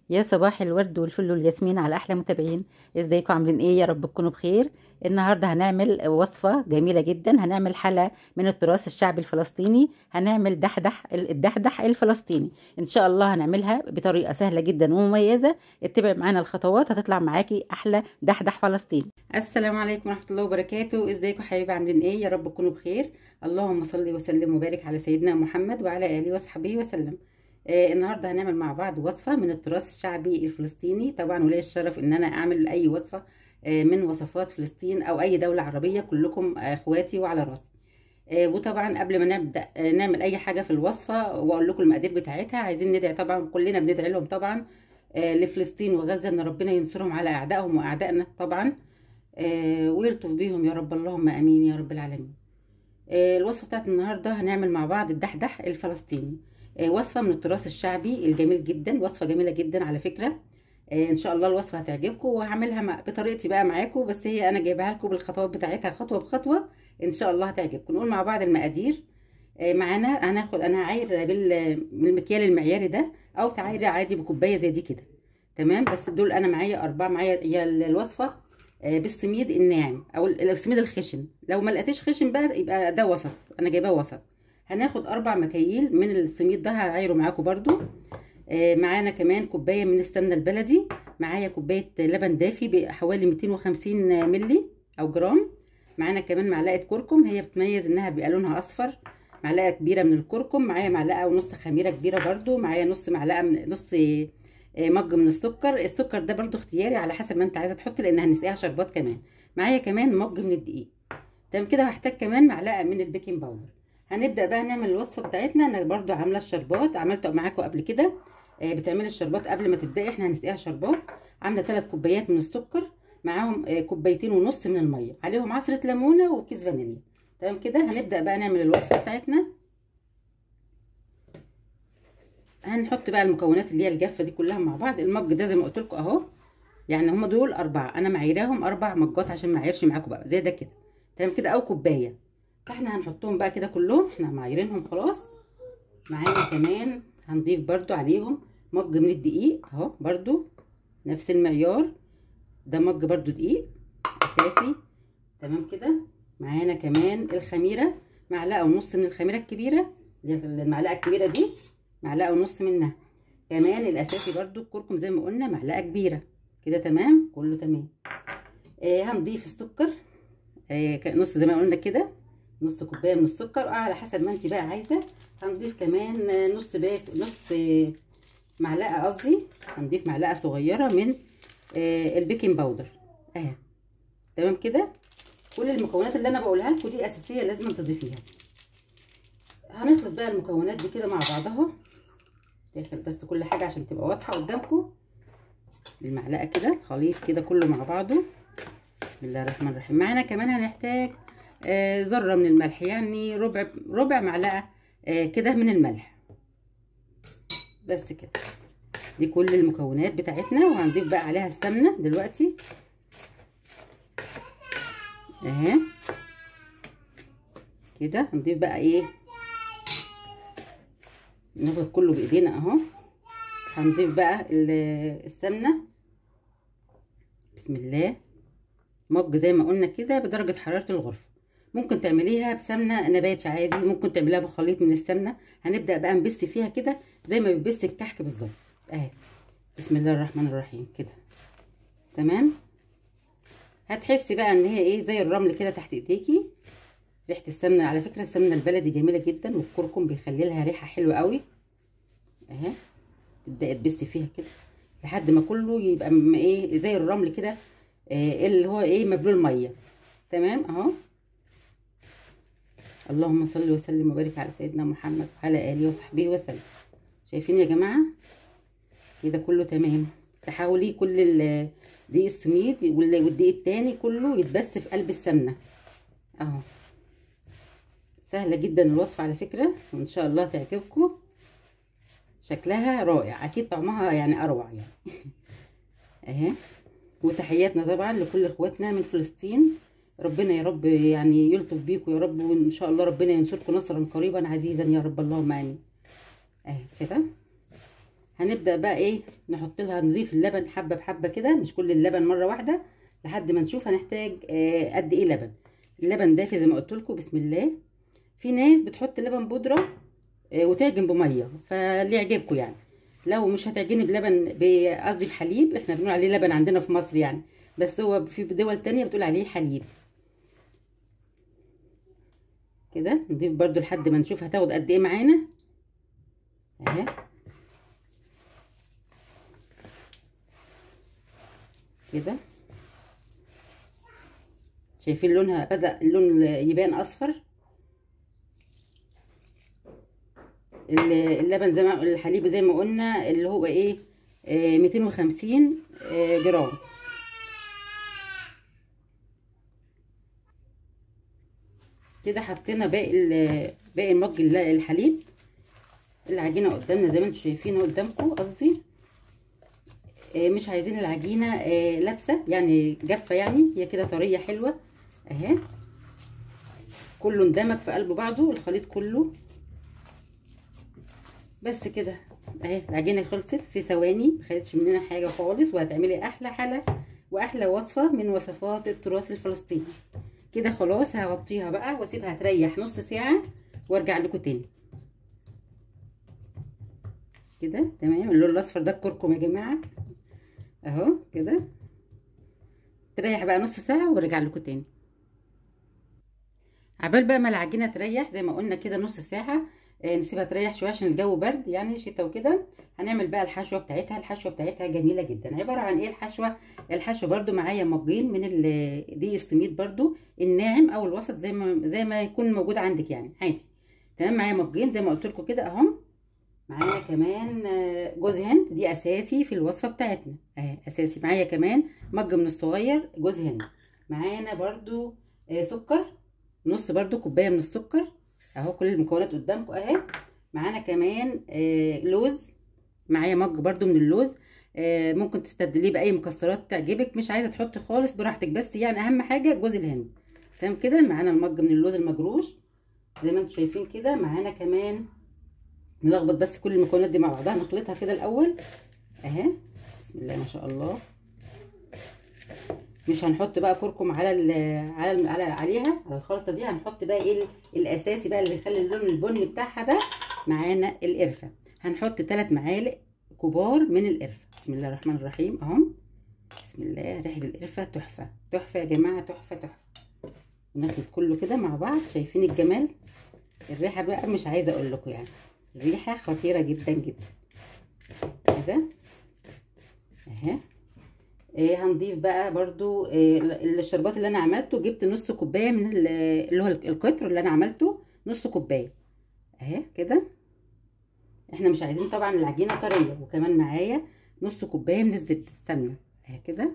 يا صباح الورد والفل والياسمين على احلى متابعين ازيكم عاملين ايه يا رب تكونوا بخير النهارده هنعمل وصفه جميله جدا هنعمل حلا من التراث الشعبي الفلسطيني هنعمل دحدح الدحدح الفلسطيني ان شاء الله هنعملها بطريقه سهله جدا ومميزه اتبع معانا الخطوات هتطلع معاكي احلى دحدح فلسطيني السلام عليكم ورحمه الله وبركاته ازيكم حبايبي عاملين ايه يا رب تكونوا بخير اللهم صل وسلم وبارك على سيدنا محمد وعلى اله وصحبه وسلم آه النهارده هنعمل مع بعض وصفه من التراث الشعبي الفلسطيني طبعا ولي الشرف ان انا اعمل اي وصفه آه من وصفات فلسطين او اي دوله عربيه كلكم اخواتي وعلى راسي آه وطبعا قبل ما نبدا نعمل اي حاجه في الوصفه واقول لكم المقادير بتاعتها عايزين ندعي طبعا كلنا بندعي لهم طبعا لفلسطين وغزه ان ربنا ينصرهم على اعدائهم واعدائنا طبعا ويلطف بيهم يا رب اللهم امين يا رب العالمين الوصفه بتاعت النهارده هنعمل مع بعض الدحدح الفلسطيني وصفه من التراث الشعبي الجميل جدا وصفه جميله جدا على فكره ان شاء الله الوصفه هتعجبكم وهعملها بطريقتي بقى معاكم بس هي انا جايبها لكم بالخطوات بتاعتها خطوه بخطوه ان شاء الله هتعجبكم نقول مع بعض المقادير معانا هناخد انا هعاير بالمكيال المعياري ده او تعايري عادي بكوبايه زي دي كده تمام بس دول انا معايا اربعه معايا هي الوصفه بالسميد الناعم او السميد الخشن لو ما لقيتيش خشن بقى يبقى ده وسط انا جايباه وسط هناخد اربع مكاييل من السميد ده هعايره معاكم برده آه معانا كمان كوبايه من السمنه البلدي معايا كوبايه لبن دافي بحوالي 250 ملي او جرام معانا كمان معلقه كركم هي بتميز انها بيبقى لونها اصفر معلقه كبيره من الكركم معايا معلقه ونص خميره كبيره برده معايا نص معلقه من نص مج من السكر السكر ده برده اختياري على حسب ما انت عايزه تحطي لان هنسقيها شربات كمان معايا كمان مج من الدقيق تمام كده هحتاج كمان معلقه من البيكنج باودر هنبدا بقى نعمل الوصفه بتاعتنا انا برده عامله الشربات عملته معاكم قبل كده آه بتعملي الشربات قبل ما تبداي احنا هنسقيها شربات عامله 3 كوبايات من السكر معاهم آه كوبايتين ونص من الميه عليهم عصره ليمونه وكيس فانيليا تمام كده هنبدا بقى نعمل الوصفه بتاعتنا هنحط بقى المكونات اللي هي الجافه دي كلها مع بعض المج ده زي ما قلت لكم اهو يعني هم دول اربعه انا معيراهم اربع مجات عشان ما اعيرش معاكم بقى زي ده كده تمام كده او كوبايه فاحنا هنحطهم بقى كده كلهم احنا معايرينهم خلاص معانا كمان هنضيف برده عليهم مج من الدقيق اهو برده نفس المعيار ده مج برده دقيق اساسي تمام كده معانا كمان الخميره معلقه ونص من الخميره الكبيره اللي هي المعلقه الكبيره دي معلقه ونص منها كمان الاساسي برده الكركم زي ما قلنا معلقه كبيره كده تمام كله تمام آه هنضيف السكر آه نص زي ما قلنا كده نص كوبايه من السكر اه على حسب ما انت بقى عايزه هنضيف كمان نص باك نص معلقه قصدي هنضيف معلقه صغيره من آه البيكنج باودر اهي تمام كده كل المكونات اللي انا بقولها لكم دي اساسيه لازم تضيفيها هنخلط بقى المكونات دي كده مع بعضها داخل بس كل حاجه عشان تبقى واضحه قدامكم بالمعلقه كده الخليط كده كله مع بعضه بسم الله الرحمن الرحيم معانا كمان هنحتاج آه ذره من الملح يعني ربع ربع معلقه آه كده من الملح بس كده دي كل المكونات بتاعتنا وهنضيف بقى عليها السمنه دلوقتي اهي كده هنضيف بقى ايه ناخد كله بايدينا اهو هنضيف بقى السمنه بسم الله مج زي ما قلنا كده بدرجه حراره الغرفه ممكن تعمليها بسمنه نباتي عادي ممكن تعمليها بخليط من السمنه هنبدا بقى نبس فيها كده زي ما بتبس الكحك بالظبط اهي بسم الله الرحمن الرحيم كده تمام هتحسي بقى ان هي ايه زي الرمل كده تحت ايديكي ريحه السمنه على فكره السمنه البلدي جميله جدا والكركم بيخلي لها ريحه حلوه قوي اهي تبداي تبسي فيها كده لحد ما كله يبقى ايه زي الرمل كده إيه اللي هو ايه مبلول ميه تمام اهو اللهم صل وسلم وبارك على سيدنا محمد وعلى اله وصحبه وسلم شايفين يا جماعه كده كله تمام تحاولي كل دقيق السميد والدقيق التاني كله يتبس في قلب السمنه اهو سهله جدا الوصفه على فكره وان شاء الله تعجبكم شكلها رائع اكيد طعمها يعني اروع يعني اهي وتحياتنا طبعا لكل اخواتنا من فلسطين ربنا يا رب يعني يلطف بيكم يا رب وان شاء الله ربنا ينصركم نصرا قريبا عزيزا يا رب اللهم امين اهي كده هنبدا بقى ايه نحط لها نضيف اللبن حبه بحبه كده مش كل اللبن مره واحده لحد ما نشوف هنحتاج آه قد ايه لبن اللبن دافي زي ما قلت لكم بسم الله في ناس بتحط لبن بودره آه وتعجن بميه فاللي يعجبكم يعني لو مش هتعجني بلبن قصدي بحليب احنا بنقول عليه لبن عندنا في مصر يعني بس هو في دول تانية بتقول عليه حليب كده نضيف برضو لحد ما نشوف هتاخد قد ايه معانا اهي كده شايفين لونها بدأ اللون يبان اصفر اللبن زي ما الحليب زي ما قلنا اللي هو ايه آه 250 آه جرام كده حطينا باقي باقي المج الحليب العجينه قدامنا زي ما انتم شايفين قدامكم قصدي آه مش عايزين العجينه آه لابسه يعني جافه يعني هي كده طريه حلوه اهي كله اندمج في قلب بعضه الخليط كله بس كده اهي العجينه خلصت في ثواني مخدتش مننا حاجه خالص وهتعملي احلى حلا واحلى وصفه من وصفات التراث الفلسطيني كده خلاص هغطيها بقى واسيبها تريح نص ساعه وارجع لكم تاني كده تمام اللون الاصفر ده الكركم يا جماعه اهو كده تريح بقى نص ساعه وارجع لكم تاني عبال بقى ما العجينه تريح زي ما قلنا كده نص ساعه آه نسيبها تريح شويه عشان الجو برد يعني شتاء وكده هنعمل بقى الحشوه بتاعتها الحشوه بتاعتها جميله جدا عباره عن ايه الحشوه الحشوه برده معايا مجين من دي السميد برده الناعم او الوسط زي ما زي ما يكون موجود عندك يعني عادي تمام معايا مجين زي ما قلت لكم كده اهم معانا كمان جوز هند دي اساسي في الوصفه بتاعتنا اهي اساسي معايا كمان مج من الصغير جوز هند معانا برده سكر نص برده كوبايه من السكر اهو كل المكونات قدامكم اهي معانا كمان آه لوز معايا مج برده من اللوز آه ممكن تستبدليه باي مكسرات تعجبك مش عايزه تحطي خالص براحتك بس يعني اهم حاجه جوز الهند تمام كده معانا المج من اللوز المجروش زي ما انتم شايفين كده معانا كمان نلخبط بس كل المكونات دي مع بعضها نخلطها كده الاول اهي بسم الله ما شاء الله مش هنحط بقى كركم على ال على ال على عليها على الخلطه دي هنحط بقى ايه الاساسي بقى اللي بيخلي اللون البني بتاعها ده معانا القرفه هنحط 3 معالق كبار من القرفه بسم الله الرحمن الرحيم اهو بسم الله ريحه القرفه تحفه تحفه يا جماعه تحفه تحفه ونخلط كله كده مع بعض شايفين الجمال الريحه بقى مش عايزه اقول لكم يعني الريحه خطيره جدا جدا كده اهي إيه هنضيف بقى برضو إيه الشربات اللي انا عملته جبت نص كوبايه من اللي هو القطر اللي انا عملته نص كوبايه اهي كده احنا مش عايزين طبعا العجينه طريه وكمان معايا نص كوبايه من الزبده السمنه اهي كده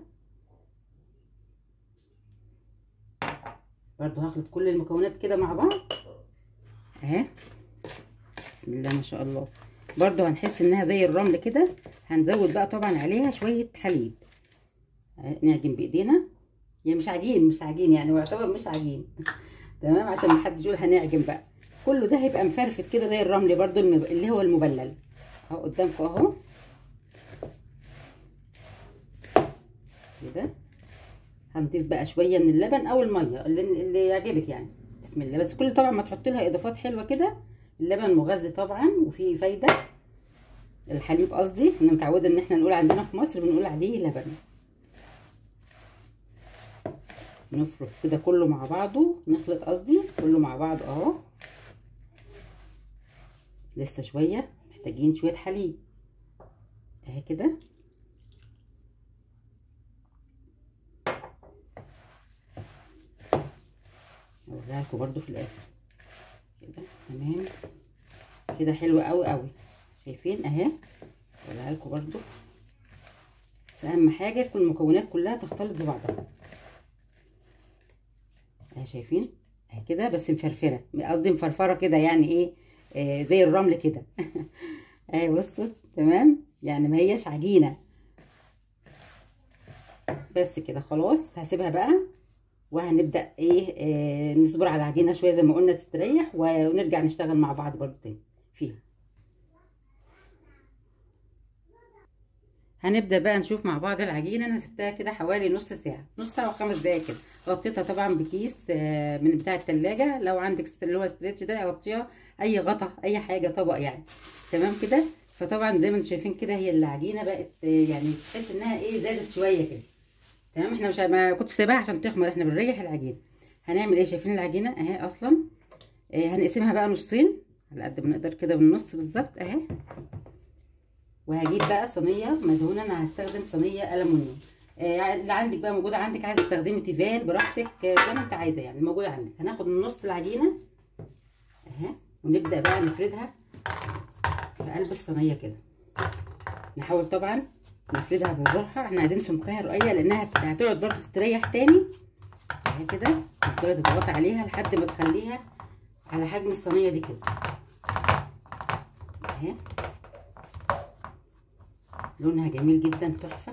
برضو هخلط كل المكونات كده مع بعض اهي بسم الله ما شاء الله برضو هنحس انها زي الرمل كده هنزود بقى طبعا عليها شويه حليب نعجن بايدينا يعني مش عجين مش عجين يعني هو يعتبر مش عجين تمام عشان ما حدش يقول هنعجن بقى كله ده هيبقى مفرفت كده زي الرمل برضو اللي هو المبلل اهو قدامكم اهو كده هنضيف بقى شويه من اللبن او الميه اللي, اللي يعجبك يعني بسم الله بس كل طبعا ما تحط لها اضافات حلوه كده اللبن مغذي طبعا وفيه فايده الحليب قصدي انا متعوده ان احنا نقول عندنا في مصر بنقول عليه لبن نفرك كده كله مع بعضه نخلط قصدي كله مع بعض اهو لسه شويه محتاجين شويه حليب اهي كده هوريها لكم برده في الاخر كده تمام كده حلو قوي قوي شايفين اهي هوريها لكم برده بس اهم حاجه تكون المكونات كلها تختلط ببعضها اهي شايفين اهي كده بس مفرفره قصدي مفرفره كده يعني ايه آه زي الرمل كده اهي بصوا تمام يعني ما هيش عجينه بس كده خلاص هسيبها بقى وهنبدا ايه آه نصبر على العجينه شويه زي ما قلنا تستريح ونرجع نشتغل مع بعض برضو تاني فيها هنبدا بقى نشوف مع بعض العجينه انا سبتها كده حوالي نص ساعه نص ساعه وخمس دقايق كده غطيتها طبعا بكيس من بتاع التلاجة لو عندك اللي هو ستريتش ده غطيها اي غطا اي حاجه طبق يعني تمام كده فطبعا زي ما انتم شايفين كده هي العجينه بقت يعني تحس انها ايه زادت شويه كده تمام احنا مش ما كنت سايباها عشان تخمر احنا بنريح العجينه هنعمل ايه شايفين العجينه اهي اصلا اه هنقسمها بقى نصين على قد ما نقدر كده بالنص بالظبط اهي وهجيب بقى صينيه مدهونه انا هستخدم صينيه الومنيوم آه اللي عندك بقى موجوده عندك عايزه تستخدمي تيفال براحتك آه زي ما انت عايزه يعني موجوده عندك هناخد من نص العجينه اهي ونبدا بقى نفردها في قلب الصينيه كده نحاول طبعا نفردها بالراحه احنا عايزين سمكها رقيق لانها هتقعد برضه تستريح تاني اهي كده تفضلي تضغطي عليها لحد ما تخليها على حجم الصينيه دي كده اهي لونها جميل جدا تحفه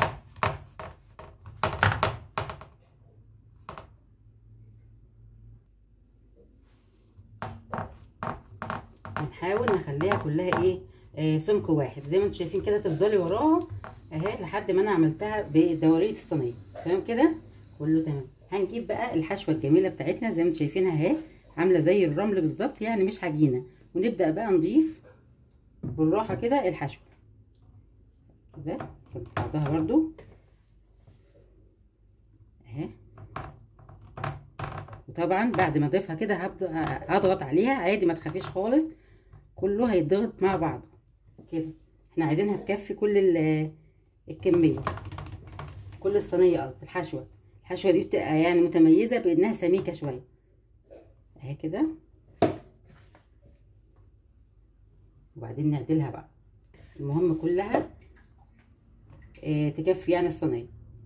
هنحاول نخليها كلها ايه آه سمك واحد زي ما انتم شايفين كده تفضلي وراها اهي لحد ما انا عملتها بدوريه الصينيه تمام كده كله تمام هنجيب بقى الحشوه الجميله بتاعتنا زي ما انتم شايفينها اهي عامله زي الرمل بالظبط يعني مش عجينه ونبدا بقى نضيف بالراحه كده الحشوه كده بعضها برضو اهي وطبعا بعد ما اضيفها كده هبدا هضغط عليها عادي ما تخافيش خالص كله هيتضغط مع بعضه كده احنا عايزينها تكفي كل الكميه كل الصينيه قصدي الحشوه الحشوه دي بتبقى يعني متميزه بانها سميكه شويه اهي كده وبعدين نعدلها بقى المهم كلها اه تكفي يعني الصينيه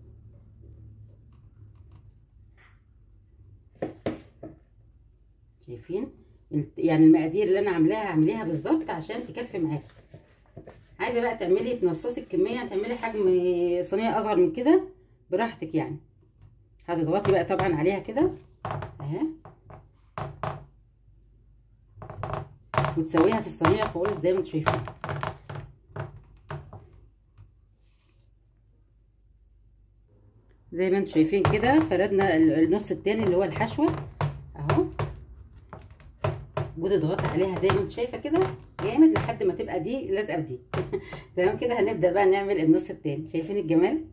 شايفين يعني المقادير اللي انا عاملاها اعمليها بالظبط عشان تكفي معاكي عايزه بقى تعملي تنصصي الكميه يعني تعملي حجم صينيه اصغر من كده براحتك يعني هتضغطي بقى طبعا عليها كده اهي وتسويها في الصينيه خالص زي ما انتم شايفين زي ما انتم شايفين كده فردنا النص التاني اللي هو الحشوه اهو وتضغطي عليها زي ما انت شايفه كده جامد لحد ما تبقى دي لازقه في دي تمام كده هنبدا بقى نعمل النص التاني شايفين الجمال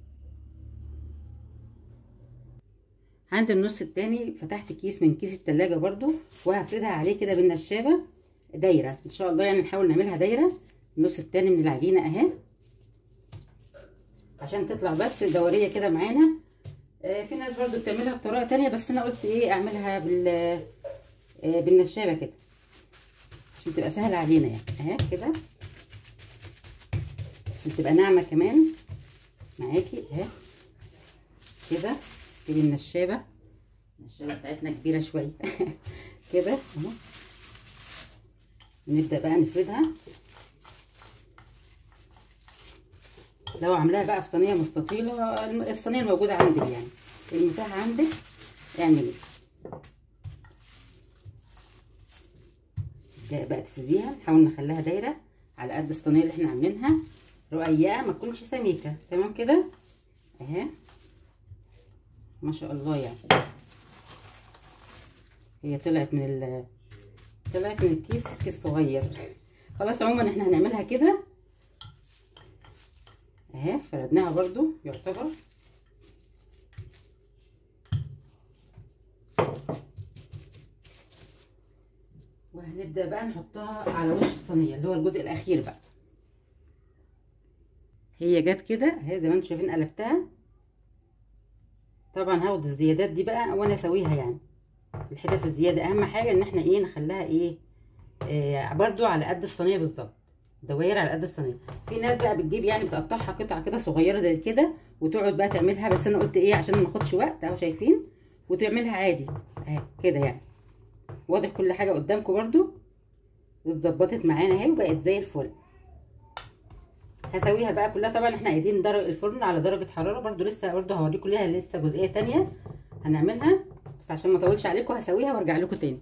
عند النص التاني فتحت كيس من كيس التلاجة برضو وهفردها عليه كده بالنشابة دايرة ان شاء الله يعني نحاول نعملها دايرة النص التاني من العجينة اهي عشان تطلع بس دورية كده معانا آه في ناس برضو بتعملها بطريقة تانية بس انا قلت ايه اعملها بال آه بالنشابة كده عشان تبقى سهلة علينا يعني اهي كده عشان تبقى ناعمة كمان معاكي اهي كده تجيبي النشابه النشابه بتاعتنا كبيره شويه كده اهو نبدا بقى نفردها لو عاملاها بقى في صينيه مستطيله الصينيه الموجوده عندك يعني المتاح عندك اعملي نبدا بقى تفرديها نحاول نخليها دايره على قد الصينيه اللي احنا عاملينها رقيقه ما تكونش سميكه تمام كده اهي ما شاء الله يعني هي طلعت من ال طلعت من الكيس كيس صغير خلاص عموما احنا هنعملها كده اهي فردناها برضو يعتبر وهنبدا بقى نحطها على وش الصينيه اللي هو الجزء الاخير بقى هي جت كده اهي زي ما انتم شايفين قلبتها طبعا هاخد الزيادات دي بقى وانا اسويها يعني الحتت الزياده اهم حاجه ان احنا ايه نخليها ايه آه برضو على قد الصينيه بالظبط دوائر على قد الصينيه في ناس بقى بتجيب يعني بتقطعها قطع كده صغيره زي كده وتقعد بقى تعملها بس انا قلت ايه عشان ما اخدش وقت اهو شايفين وتعملها عادي اهي كده يعني واضح كل حاجه قدامكم برضو اتظبطت معانا اهي وبقت زي الفل هسويها بقى كلها طبعا احنا قايدين درجه الفرن على درجه حراره برضو لسه برضو هوريكم ليها لسه جزئيه تانية هنعملها بس عشان ما اطولش عليكم هسويها وارجع لكم تاني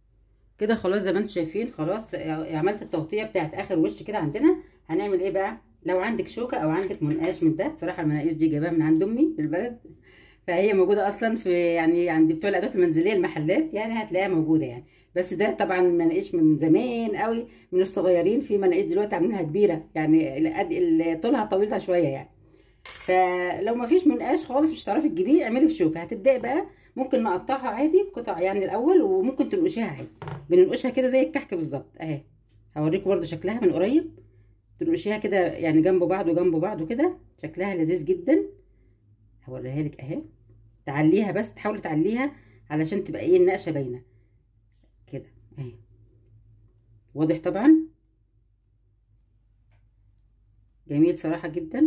كده خلاص زي ما انتم شايفين خلاص عملت التغطيه بتاعت اخر وش كده عندنا هنعمل ايه بقى لو عندك شوكه او عندك منقاش من ده بصراحه المناقيش دي جايباها من عند امي في البلد فهي موجوده اصلا في يعني عند بتوع الادوات المنزليه المحلات يعني هتلاقيها موجوده يعني بس ده طبعا مناقيش من زمان قوي من الصغيرين في مناقيش دلوقتي عاملينها كبيره يعني طولها طويله شويه يعني فلو ما فيش منقاش خالص مش هتعرفي تجيبيه اعملي بشوكه هتبداي بقى ممكن نقطعها عادي قطع يعني الاول وممكن تنقشيها عادي بننقشها كده زي الكحك بالظبط اهي هوريكم برده شكلها من قريب تنقشيها كده يعني جنب بعض وجنب بعض كده شكلها لذيذ جدا هوريها لك اهي تعليها بس تحاولي تعليها علشان تبقى ايه النقشه باينه كده اهي واضح طبعا جميل صراحه جدا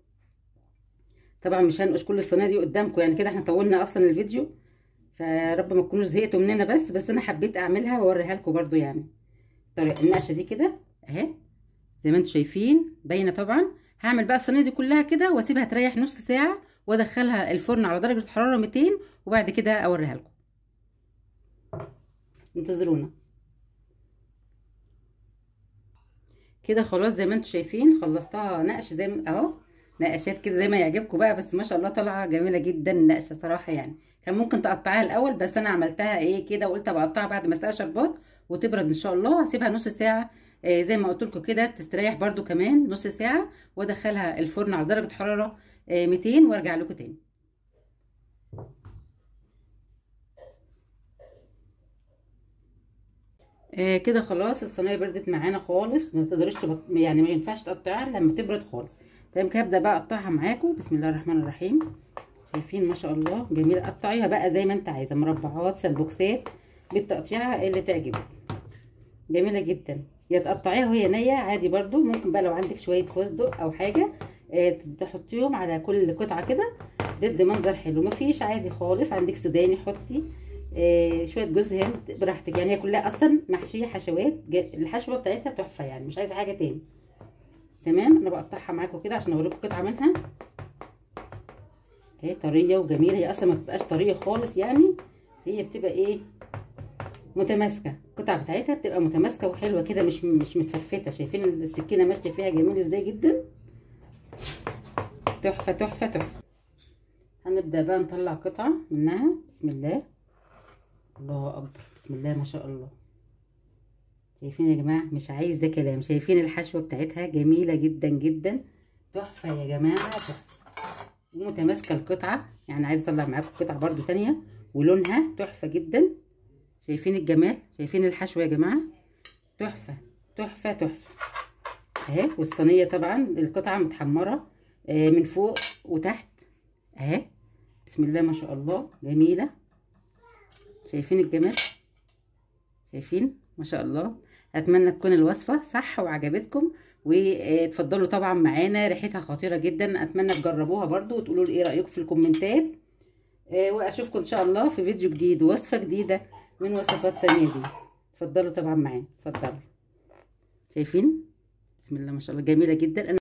طبعا مش هنقش كل الصينيه دي قدامكم يعني كده احنا طولنا اصلا الفيديو فرب ما تكونوش زهقتوا مننا بس بس انا حبيت اعملها واوريها لكم برده يعني طريقه النقشه دي كده اهي زي ما انتم شايفين باينه طبعا هعمل بقى الصينيه دي كلها كده واسيبها تريح نص ساعه وادخلها الفرن على درجه حراره 200 وبعد كده اوريها لكم انتظرونا كده خلاص زي ما انتم شايفين خلصتها نقش زي ما اهو نقشات كده زي ما يعجبكم بقى بس ما شاء الله طالعه جميله جدا النقشه صراحه يعني كان ممكن تقطعيها الاول بس انا عملتها ايه كده وقلت بقطعها بعد ما اسقيها شربات وتبرد ان شاء الله هسيبها نص ساعه آه زي ما قلت لكم كده تستريح برده كمان نص ساعه وادخلها الفرن على درجه حراره آه 200 وارجع لكم تاني آه كده خلاص الصينيه بردت معانا خالص ما تقدريش تبط... يعني ما ينفعش تقطعيها لما تبرد خالص تمام كده هبدا بقى اقطعها معاكم بسم الله الرحمن الرحيم شايفين ما شاء الله جميله قطعيها بقى زي ما انت عايزه مربعات سلبوكسات بالتقطيعه اللي تعجبك جميله جدا يا تقطعيها وهي نيه عادي برده ممكن بقى لو عندك شويه فستق او حاجه آه تحطيهم على كل قطعه كده ضد منظر حلو مفيش عادي خالص عندك سوداني حطي آه شويه جوز هند براحتك يعني هي كلها اصلا محشيه حشوات الحشوه بتاعتها تحفه يعني مش عايزه حاجه تاني تمام انا بقطعها معاكم كده عشان اوريكم قطعه منها اهي طريه وجميله هي اصلا ما بتبقاش طريه خالص يعني هي بتبقى ايه متماسكه القطعه بتاعتها بتبقى متماسكه وحلوه كده مش مش متفرفته شايفين السكينه ماشيه فيها جميل ازاي جدا تحفه تحفه تحفه هنبدا بقى نطلع قطعه منها بسم الله الله اكبر بسم الله ما شاء الله شايفين يا جماعه مش عايزه كلام شايفين الحشوه بتاعتها جميله جدا جدا تحفه يا جماعه تحفه ومتماسكه القطعه يعني عايزه اطلع معاكم قطعه برده تانية ولونها تحفه جدا شايفين الجمال شايفين الحشوه يا جماعه تحفه تحفه تحفه اهي والصينيه طبعا القطعه متحمره آه من فوق وتحت اهي بسم الله ما شاء الله جميله شايفين الجمال شايفين ما شاء الله اتمنى تكون الوصفه صح وعجبتكم وتفضلوا طبعا معانا ريحتها خطيره جدا اتمنى تجربوها برضو وتقولوا لي ايه رايكم في الكومنتات واشوفكم ان شاء الله في فيديو جديد ووصفه جديده من وصفات ساميه دي اتفضلوا طبعا معانا اتفضلوا شايفين بسم الله ما شاء الله جميله جدا